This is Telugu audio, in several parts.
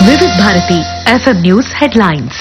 వివిధ Bharati FM news headlines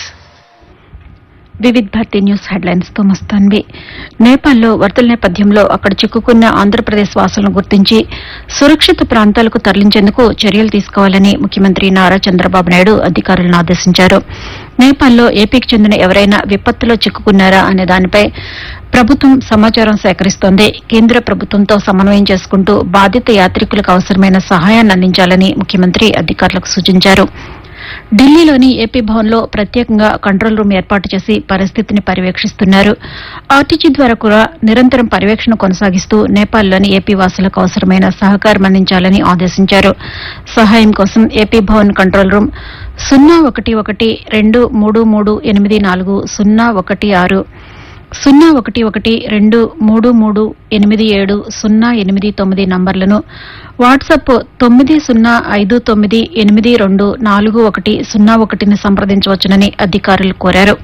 Vividh Bharati news headlines తో మస్తాన్వి నేపాల్లో వరదల నేపథ్యంలో అక్కడ చిక్కుకున్న ఆంధ్రప్రదేశ్ వాసులను గుర్తించి సురక్షిత ప్రాంతాలకు తరలించేందుకు చర్యలు తీసుకోవాలని ముఖ్యమంత్రి నారా చంద్రబాబు నాయుడు అధికారులను ఆదేశించారు నేపాల్లో ఏపీకి చెందిన ఎవరైనా విపత్తులో చిక్కుకున్నారా అనే దానిపై ప్రభుత్వం సమాచారం సేకరిస్తోంది కేంద్ర ప్రభుత్వంతో సమన్వయం చేసుకుంటూ బాధిత యాత్రికులకు అవసరమైన సహాయాన్ని అందించాలని ముఖ్యమంత్రి అధికారులకు సూచించారు ఢిల్లీలోని ఏపీ భవన్లో ప్రత్యేకంగా కంట్రోల్ రూమ్ ఏర్పాటు చేసి పరిస్థితిని పర్యవేక్షిస్తున్నారు ఆర్టీజీ ద్వారా కూడా నిరంతరం పర్యవేక్షణ కొనసాగిస్తూ నేపాల్లోని ఏపీ వాసులకు అవసరమైన సహకారం అందించాలని ఆదేశించారు సహాయం కోసం ఏపీ భవన్ కంట్రోల్ రూమ్ సున్నా ఒకటి ఒకటి రెండు మూడు మూడు ఎనిమిది నాలుగు సున్నా ఒకటి ఆరు సున్నా ఒకటి ఒకటి రెండు మూడు మూడు ఎనిమిది ఏడు సున్నా ఎనిమిది తొమ్మిది నంబర్లను వాట్సాప్ తొమ్మిది సున్నా ఐదు తొమ్మిది ఎనిమిది రెండు నాలుగు ఒకటి సున్నా ఒకటిని సంప్రదించవచ్చునని అధికారులు కోరారు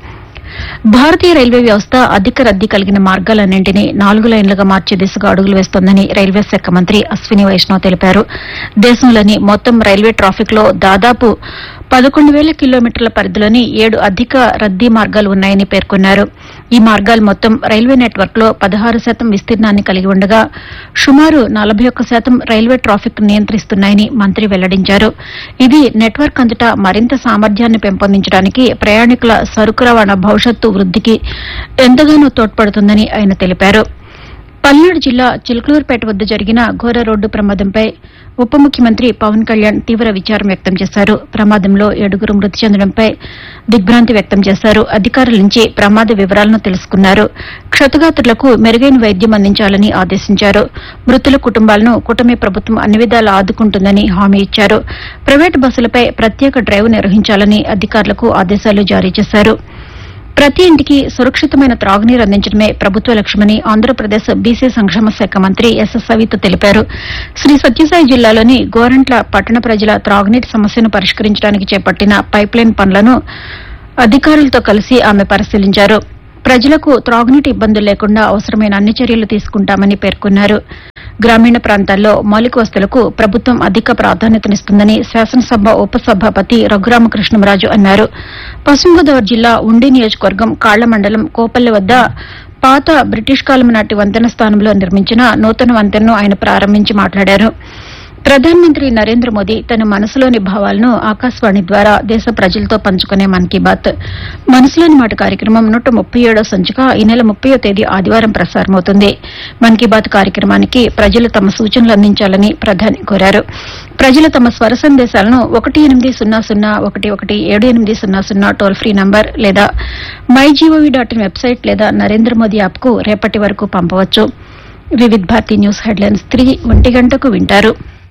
భారతీయ రైల్వే వ్యవస్థ అధిక రద్దీ కలిగిన మార్గాలన్నింటినీ నాలుగు లైన్లుగా మార్చే దిశగా అడుగులు వేస్తోందని రైల్వే శాఖ మంత్రి అశ్విని వైష్ణవ్ తెలిపారు దేశంలోని మొత్తం రైల్వే ట్రాఫిక్ లో దాదాపు పదకొండు వేల కిలోమీటర్ల పరిధిలోని ఏడు అధిక రద్దీ మార్గాలు ఉన్నాయని పేర్కొన్నారు ఈ మార్గాలు మొత్తం రైల్వే నెట్వర్క్ లో పదహారు శాతం విస్తీర్ణాన్ని కలిగి ఉండగా సుమారు నలభై ఒక్క శాతం రైల్వే ట్రాఫిక్ నియంత్రిస్తున్నాయని మంత్రి వెల్లడించారు ఇది నెట్వర్క్ అంతటా మరింత సామర్థ్యాన్ని పెంపొందించడానికి ప్రయాణికుల సరుకు రవాణా భవిష్యత్తు వృద్దికి ఎంతగానో తోడ్పడుతుందని ఆయన తెలిపారు పల్నాడు జిల్లా చిలుకలూరుపేట వద్ద జరిగిన ఘోర రోడ్డు ప్రమాదంపై ఉప ముఖ్యమంత్రి పవన్ కళ్యాణ్ తీవ్ర విచారం వ్యక్తం చేశారు ప్రమాదంలో ఏడుగురు మృతి చెందడంపై దిగ్భ్రాంతి వ్యక్తం చేశారు అధికారుల నుంచి ప్రమాద వివరాలను తెలుసుకున్నారు క్షతగాత్రులకు మెరుగైన వైద్యం అందించాలని ఆదేశించారు మృతుల కుటుంబాలను కూటమి ప్రభుత్వం అన్ని విధాలా ఆదుకుంటుందని హామీ ఇచ్చారు ప్రైవేటు బస్సులపై ప్రత్యేక డ్రైవ్ నిర్వహించాలని అధికారులకు ఆదేశాలు జారీ చేశారు ప్రతి ఇంటికి సురక్షితమైన త్రాగునీరు అందించడమే ప్రభుత్వ లక్ష్యమని ఆంధ్రప్రదేశ్ బీసీ సంక్షేమ శాఖ మంత్రి ఎస్ సవిత తెలిపారు శ్రీ సత్యసాయి జిల్లాలోని గోరంట్ల పట్టణ ప్రజల త్రాగునీటి సమస్యను పరిష్కరించడానికి చేపట్టిన పైప్లైన్ పనులను అధికారులతో కలిసి ఆమె పరిశీలించారు ప్రజలకు త్రాగునీటి ఇబ్బందులు లేకుండా అవసరమైన అన్ని చర్యలు తీసుకుంటామని పేర్కొన్నారు గ్రామీణ ప్రాంతాల్లో మౌలిక వస్తువులకు ప్రభుత్వం అధిక ప్రాధాన్యతనిస్తుందని శాసనసభ ఉపసభాపతి రఘురామకృష్ణంరాజు అన్నారు పశ్చిమ గోదావరి జిల్లా ఉండి నియోజకవర్గం కాళ్ల మండలం కోపల్లె వద్ద పాత బ్రిటిష్ కాలం నాటి వంతెన స్థానంలో నిర్మించిన నూతన వంతెనను ఆయన ప్రారంభించి మాట్లాడారు ప్రధానమంత్రి నరేంద్ర మోదీ తన మనసులోని భావాలను ఆకాశవాణి ద్వారా దేశ ప్రజలతో పంచుకునే మన్ కీ బాత్ మనసులోని మాట కార్యక్రమం నూట ముప్పై ఏడో సంచిక ఈ నెల ముప్పయో తేదీ ఆదివారం ప్రసారమవుతుంది మన్ కీ బాత్ కార్యక్రమానికి ప్రజలు తమ సూచనలు అందించాలని ప్రధాని కోరారు ప్రజలు తమ స్వర సందేశాలను ఒకటి ఎనిమిది సున్నా సున్నా ఒకటి ఒకటి ఏడు ఎనిమిది సున్నా సున్నా టోల్ ఫ్రీ నంబర్ లేదా my G O V dot in website లేదా నరేంద్ర మోదీ యాప్ కు రేపటి వరకు పంపవచ్చు వివిధ్ భారతి న్యూస్ హెడ్లైన్స్ తిరిగి ఒంటి గంటకు వింటారు